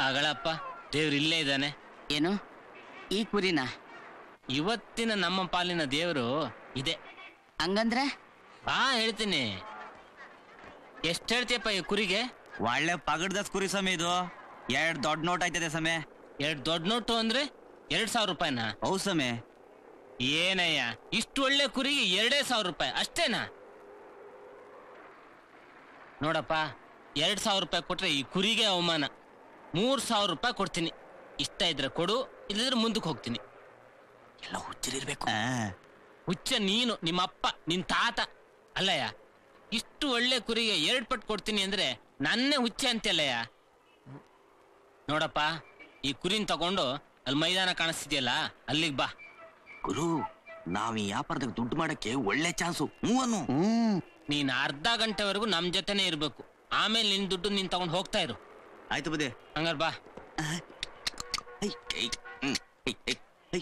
ಅಗಳಪ್ಪ ದೇವ್ರು ಇಲ್ಲೇ ಇದ್ದಾನೆ ಏನು ಈ ಕುರಿನ ಇವತ್ತಿನ ನಮ್ಮ ಪಾಲಿನ ದೇವರು ಇದೆ ಹಂಗಂದ್ರೆ ಬಾ ಹೇಳ್ತೀನಿ ಎಷ್ಟ್ ಹೇಳ್ತೀಯಪ್ಪ ಈ ಕುರಿಗೆ ಒಳ್ಳೆ ಪಗಡ್ದ ಕುರಿ ಸಮಯ ಇದು ಎರಡ್ ದೊಡ್ಡ ನೋಟ್ ಆಯ್ತದೆ ಸಮಯ ಎರಡ್ ದೊಡ್ಡ ನೋಟು ಅಂದ್ರೆ ಎರಡ್ ಸಾವಿರ ರೂಪಾಯಿನ ಹೌದ್ ಸಮಯ ಏನಯ್ಯ ಇಷ್ಟು ಒಳ್ಳೆ ಕುರಿಗೆ ಎರಡೇ ಸಾವಿರ ರೂಪಾಯಿ ಅಷ್ಟೇನಾ ನೋಡಪ್ಪ ಎರಡ್ ಸಾವಿರ ರೂಪಾಯಿ ಕೊಟ್ರೆ ಈ ಕುರಿಗೆ ಅವಮಾನ ಮೂರ್ ಸಾವಿರ ರೂಪಾಯಿ ಕೊಡ್ತೀನಿ ಇಷ್ಟ ಇದ್ರೆ ಕೊಡು ಇಲ್ಲದ್ರೆ ಮುಂದಕ್ಕೆ ಹೋಗ್ತೀನಿ ಎಲ್ಲ ಹುಚ್ಚರಿರ್ಬೇಕು ಆ, ಹುಚ್ಚ ನೀನು ನಿಮ್ಮ ಅಪ್ಪ ನಿನ್ ತಾತ ಅಲ್ಲಯ್ಯ ಇಷ್ಟು ಒಳ್ಳೆ ಕುರಿಗೆ ಎರಡ್ ಪಟ್ಟು ಕೊಡ್ತೀನಿ ಅಂದ್ರೆ ನನ್ನೇ ಹುಚ್ಚೆ ಅಂತೆಲ್ಲಯ್ಯ ನೋಡಪ್ಪ ಈ ಕುರಿನ್ ತಗೊಂಡು ಅಲ್ಲಿ ಮೈದಾನ ಕಾಣಿಸ್ತಿದ್ಯಲ್ಲ ಅಲ್ಲಿಗೆ ಬಾ ಗುರು ನಾವ್ ಈ ವ್ಯಾಪಾರದಾಗ ದುಡ್ಡು ಮಾಡಕ್ಕೆ ಒಳ್ಳೆ ಚಾನ್ಸು ಹ್ಞೂ ಅನ್ನು ಹ್ಮ್ ನೀನ್ ಅರ್ಧ ಗಂಟೆವರೆಗೂ ನಮ್ ಜೊತೆನೆ ಇರ್ಬೇಕು ಆಮೇಲೆ ನಿನ್ ದುಡ್ಡು ನೀನ್ ತಗೊಂಡ್ ಹೋಗ್ತಾ ಇರು ಆಯ್ತು ಬುದ್ಧಿ ಹಂಗಾರ್ ಬಾ ಐ, ಐ, ಹ್ಮ್, ಐ, ಐ, ಐ.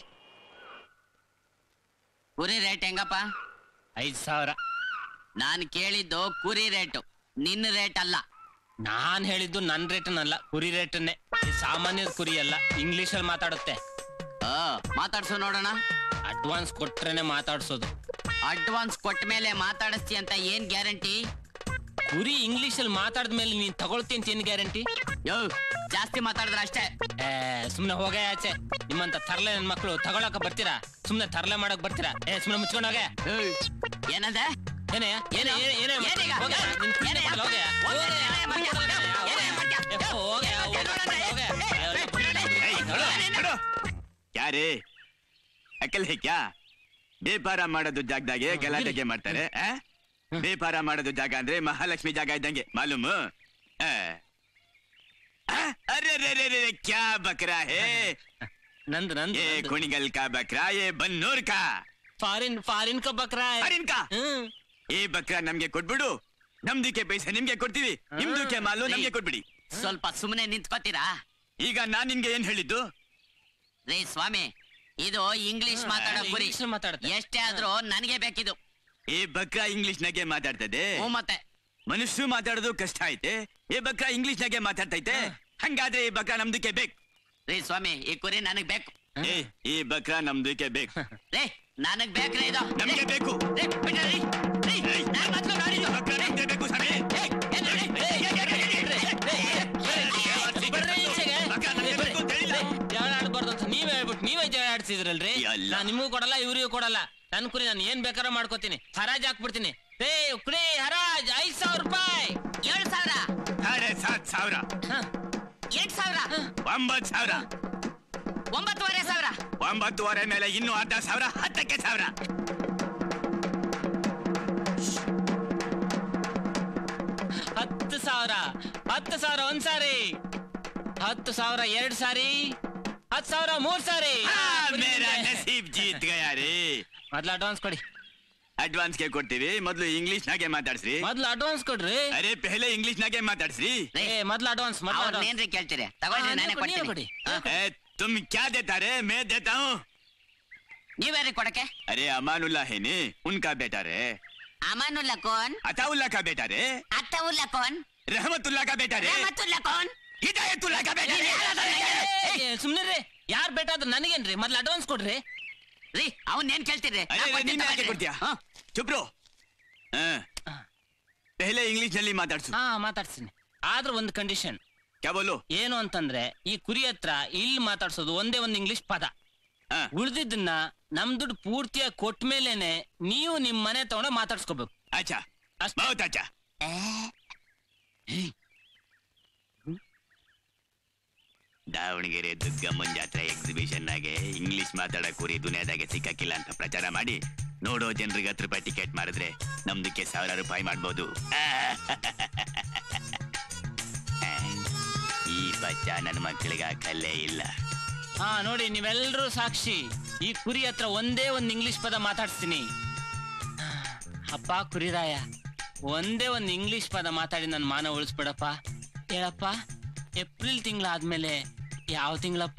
ಕುರಿ ರೇಟ್ ಹೆಂಗಪ್ಪ ಐದ್ ಸಾವಿರ ನಾನು ಕೇಳಿದ್ದು ಕುರಿ ರೇಟು ನಿನ್ನ ರೇಟ್ ಅಲ್ಲ ನಾನ್ ಹೇಳಿದ್ದು ನನ್ ರೇಟನ್ನಲ್ಲ ಕುರಿ ರೇಟನ್ನೇ ಈ ಸಾಮಾನ್ಯದ ಕುರಿ ಅಲ್ಲ ಇಂಗ್ಲಿಷ್ ಅಲ್ಲಿ ಮಾತಾಡುತ್ತೆ ಆ, ಮಾತಾಡ್ಸು ನೋಡೋಣ ಅಡ್ವಾನ್ಸ್ ಕೊಟ್ರೇನೆ ಮಾತಾಡ್ಸೋದು ಅಡ್ವಾನ್ಸ್ ಕೊಟ್ಟ ಮೇಲೆ ಮಾತಾಡಿಸ್ತಿ ಅಂತ ಏನ್ ಗ್ಯಾರಂಟಿ ಕುರಿ ಇಂಗ್ಲಿಷ್ ಅಲ್ಲಿ ಮಾತಾಡಿದ್ಮೇಲೆ ನೀನ್ ತಗೊಳ್ತಿ ಅಂತ ಏನ್ ಗ್ಯಾರಂಟಿ ಯೋ ಜಾಸ್ತಿ ಮಾತಾಡಿದ್ರೆ ಅಷ್ಟೇ ಏ ಸುಮ್ನೆ ಹೋಗೇ ಆಚೆ ನಿಮ್ಮಂತ ತರ್ಲೆ ನನ್ ಮಕ್ಳು ತಗೊಳಕ ಬರ್ತೀರಾ ಸುಮ್ನೆ ತರ್ಲೆ ಮಾಡಕ್ ಬರ್ತೀರಾ ಏ ಸುಮ್ನೆ ಮುಚ್ಕೊಂಡು ಹೋಗೆ ಏಯ್, ಏನಂದೆ ಏನೇ ಏನೇ ಏನೇ ಏನೇ ಏನೀಗ? ಹೋಗೆ, ನಿನ್ ಕುರಿ ಏನೇ? ತಗೊಂಡ್ ಹೋಗೆ. ಹೋಗೆ, ಹೋಗೆ, ಏನೇ ಮಾಡ್ತೀಯ? ಹೋಗೆ, ಏನೇ ಮಾಡ್ತೀಯ? ಏ, ಹೋಗೆ, ಹೋಗೆ, ಹೋಗೆ. ಏಯ್, ನೋಡು, ನೋಡು. ಯಾರೇ ಅಕಲ್ ಹೇ ಕ್ಯಾ ಬೇಪಾರ ಮಾಡೋದು ಜಾಗದಾಗೆ ಗಲಾಟೆಗೆ ಮಾಡ್ತಾರೆ ಆ? ಬೇಪಾರ ಮಾಡೋದು ಜಾಗ ಅಂದ್ರೆ ಮಹಾಲಕ್ಷ್ಮಿ ಜಾಗ ಇದ್ದಂಗೆ ಮಾಲೂಮ್ ಆ. ಆ? ಅರೆ ರೇ ರೇ ರೇ ಕ್ಯಾ ಬಕ್ರಾ ಹೇ ನಂದು ನಂದು ये कुणिगल का बकरा ये बन्नूर का ಫಾರಿನ್ ಫಾರಿನ್ ಕ ಬಕ್ರಾ ಫಾರಿನ್ ಕಾ? ಹ್ಮ್ ಈ ಬಕ್ರ ನಮ್ಗೆ ಕೊಟ್ಬಿಡು ನಮ್ದಕ್ಕೆ ಪೈಸೆ ನಿಮ್ಗೆ ಕೊಡ್ತೀವಿ ನಿಮ್ದಕ್ಕೆ ಮಾಲು ನಮ್ಗೆ ಕೊಟ್ಬಿಡಿ ಸ್ವಲ್ಪ ಸುಮ್ಮನೆ ನಿಂತ್ಕೋತೀರಾ ಈಗ ನಾನ್ ನಿನ್ಗೆ ಏನ್ ಹೇಳಿದ್ದು ರೀ ಸ್ವಾಮಿ ಇದು ಇಂಗ್ಲಿಷ್ ಮಾತಾಡೋ ಆ, ಕುರಿ ಇಂಗ್ಲಿಷ್ ಮಾತಾಡುತ್ತೆ. ಎಷ್ಟೇ ಆದ್ರೂ ನನಗೆ ಬೇಕಿದು ಈ ಬಕ್ರ ಇಂಗ್ಲಿಷ್ ನಾಗೆ ಮಾತಾಡ್ತದೆ ಹ್ಞೂ ಮತ್ತೆ ಮನುಷ್ಯರು ಮಾತಾಡೋದು ಕಷ್ಟ ಐತೆ ಈ ಬಕ್ರ ಇಂಗ್ಲಿಷ್ ನಾಗೆ ಮಾತಾಡ್ತೈತೆ ಹಂಗಾದ್ರೆ ಈ ಬಕ್ರ ನಮ್ದಕ್ಕೆ ಬೇಕು ರೀ ಸ್ವಾಮಿ ಈ ಕುರಿ ನನಗ್ ಬೇಕು ಏ ಈ ಬಕ್ರ ನಮ್ದಕ್ಕೆ ಬೇಕು ರೀ ನನಗ್ ಬೇಕ್ರಿ ಇದು ನಮ್ಗೆ ಬೇಕು ರೀ, ಬಿಡ್ರಿ, ರೀ. ರೀ, ಏಯ್, ನಾನ್ ಮೊದ್ಲು ಈ ನೋಡಿದ್ದು. ಬಕ್ರ ನಮ್ಗೆ ಬೇಕು ಸ್ವಾಮಿ. ಏಯ್, ಏನ್ ರೀ? ಏಯ್, ಏಯ್, ಏಯ್, ಏಯ್, ಏಯ್, ಏಯ್, ಬರ್ರಿ ಈಚೆಗೆ. ಬಕ್ರ ನಮ್ಗೆ ಬೇಕು ಅಂತ ಹೇಳಿಲ್ಲ. ಜಗಳ ಆಡ್ಬಾರ್ದು ಅಂತ ನೀವೇ ಹೇಳ್ಬಿಟ್ಟು ನೀವೇ ಜಗಳ ಆಡ್ಸಿದ್ರಲ್ರಿ ಎಲ್ಲ. ನಾನ್ ನಿಮಗೂ ಕೊಡಲ್ಲ ಇವ್ರಿಗೂ ಕೊಡಲ್ಲ ನನ್ ಕುರಿ ನಾನು ಏನ್ ಬೇಕಾದ್ರೂ ಮಾಡ್ಕೋತೀನಿ ಹರಾಜ್ ಹಾಕ್ಬಿಡ್ತೀನಿ ಏ ಕುರಿ ಹರಾಜ್ ಐದ್ ಸಾವಿರ ರೂಪಾಯಿ ಏಳ್ ಸಾವಿರ ಸಾಡೆ ಸಾತ್ ಸಾವಿರ ಹ, ಎಂಟ್ ಸಾವಿರ ಒಂಬತ್ ಸಾವಿರ ಒಂಬತ್ತುವರೆ ಸಾವಿರ ಒಂಬತ್ತುವರೆ ಮೇಲೆ ಇನ್ನು ಅರ್ಧ ಸಾವಿರ ಹತ್ತಕ್ಕೆ ಸಾವಿರ ಹತ್ತು ಸಾವಿರ ಹತ್ತು ಸಾವಿರ ಒಂದ್ ಸಾರಿ ಹತ್ತು ಸಾವಿರ ಎರಡ್ ಸಾರಿ ಹತ್ತು ಸಾವಿರ ಮೂರ್ ಸಾರಿ ಆ, ಮೇರಾ ನಸೀಬ್ ಜೀತ್ ಗಯಾ ರೀ ಮೊದ್ಲು ಅಡ್ವಾನ್ಸ್ ಕೊಡಿ ಅಡ್ವಾನ್ಸ್ ಗೆ ಕೊಡ್ತೀವಿ ಮೊದ್ಲು ಇಂಗ್ಲಿಷ್ ನಾಗೆ ಮಾತಾಡ್ಸ್ರಿ ಮೊದ್ಲು ಅಡ್ವಾನ್ಸ್ ಕೊಡ್ರಿ ಅರೆ ಪೆಹಲೆ ಇಂಗ್ಲಿಷ್ ನಾಗೆ ಮಾತಾಡ್ಸ್ರಿ ರೀ, ಏ ಮೊದ್ಲು ಅಡ್ವಾನ್ಸ್ ಮೊದ್ಲು ಅವ್ರನ್ನ advance. ಏನ್ರಿ ಕೇಳ್ತೀರಿ ತಗೊಳ್ರಿ ಹಾ, ನಾನೇ ನೀವು ಕೊಡಿ, ನೀವು ಕೊಡ್ತೀನಿ ಕೊಡಿ. ಹಾ. ए, तुम क्या देता रे मैं देता हूँ ನೀವ್ಯಾರಿ ಕೊಡಕ್ಕೆ अरे अमानुल्ला है ने उनका बेटा रे ಅಮಾನುಲ್ಲಾ ಕೋನ್ अताउल्ला का बेटा रे ಅತ್ತವುಲ್ಲಾ ಕೋನ್ रहमतुल्ला का बेटा रे ರಹಮತುಲ್ಲಾ ಕೋನ್ हिदायतुल्ला का बेटा रे ಏ, ಸುಮ್ನೆ ರೀ ಯಾರ್ ಬೇಕಾದ್ರೂ ನನಗೇನ್ರಿ ಮೊದ್ಲು ಅಡ್ವಾನ್ಸ್ ಕೊಡ್ರಿ ರೀ ಅವನ್ ಏನ್ ಕೇಳ್ತೀರಿ अरे ನಾನ್ अरे ಕೊಡ್ತೀನಿ ನೀನ್ ಯಾಕೆ ತಗೊಳ್ರಿ. ಕೊಡ್ತೀಯಾ ಹಾ. ಚುಪ್ ರೋ ಪೆಹಲೆ ಇಂಗ್ಲಿಷ್ ನಲ್ಲಿ ಮಾತಾಡ್ಸು ಹಾ ಮಾತಾಡ್ತೀನಿ ಆದ್ರೂ ಒಂದು ಕಂಡೀಷನ್ ಕ್ಯಾ ಬೋಲು ಏನು ಅಂತಂದ್ರೆ ಈ ಕುರಿ ಹತ್ರ ಇಲ್ಲಿ ಮಾತಾಡ್ಸೋದು ಒಂದೇ ಒಂದು ಇಂಗ್ಲಿಷ್ ಪದ ಹಾ. ಉಳ್ದಿದ್ದನ್ನ ನಮ್ ದುಡ್ಡು ಪೂರ್ತಿಯಾಗಿ ಕೊಟ್ಟ ಮೇಲೇನೆ ನೀವು ನಿಮ್ ಮನೆ ತಗೊಂಡ ಮಾತಾಡ್ಸ್ಕೋಬೇಕು अच्छा ಅಷ್ಟೇ. बहुत अच्छा ದಾವಣಗೆರೆ ದುರ್ಗಮ್ಮನ್ ಜಾತ್ರೆ ಎಕ್ಸಿಬಿಷನ್ ನಾಗೆ ಇಂಗ್ಲಿಷ್ ಮಾತಾಡೋ ಕುರಿ ದುನಿಯಾದಾಗೆ ಸಿಕ್ಕಕ್ಕಿಲ್ಲ ಅಂತ ಪ್ರಚಾರ ಮಾಡಿ ನೋಡೋ ಜನರಿಗೆ ಹತ್ತು ರೂಪಾಯಿ ಟಿಕೆಟ್ ಮಾಡಿದ್ರೆ ನಮ್ದಕ್ಕೆ ಸಾವಿರ ರೂಪಾಯಿ ಮಾಡ್ಬೋದು ಈ ಬಚ್ಚ ನನ್ನ ಮಕ್ಕಳಿಗೆ ಕಲ್ಲೇ ಇಲ್ಲ ಹಾ ನೋಡಿ ನೀವೆಲ್ಲರೂ ಸಾಕ್ಷಿ ಈ ಕುರಿ ಹತ್ರ ಒಂದೇ ಒಂದು ಇಂಗ್ಲಿಷ್ ಪದ ಮಾತಾಡ್ಸ್ತೀನಿ ಅಪ್ಪ ಕುರಿರಾಯ ಒಂದೇ ಒಂದು ಇಂಗ್ಲಿಷ್ ಪದ ಮಾತಾಡಿ ನನ್ನ ಮಾನ ಉಳಿಸ್ಬಿಡಪ್ಪ ಹೇಳಪ್ಪ ಏಪ್ರಿಲ್ ತಿಂಗಳಾದ್ಮೇಲೆ ಯಾವ ತಿಂಗಳಪ್ಪ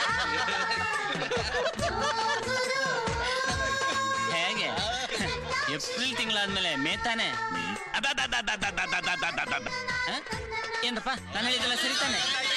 ಹೇಗೆ ಏಪ್ರಿಲ್ ತಿಂಗಳಾದ್ಮೇಲೆ ಮೇ ತಾನೆ ಅಬ್ಬಬ್ಬಬ್ಬಬ್ಬಬ್ಬಬ್ಬಬ್ಬಬ್ಬಬ್ಬ. ಹ? ಏನಪ್ಪ ನಾನು ಹೇಳಿದ್ದೆಲ್ಲ ಸರಿ ತಾನೆ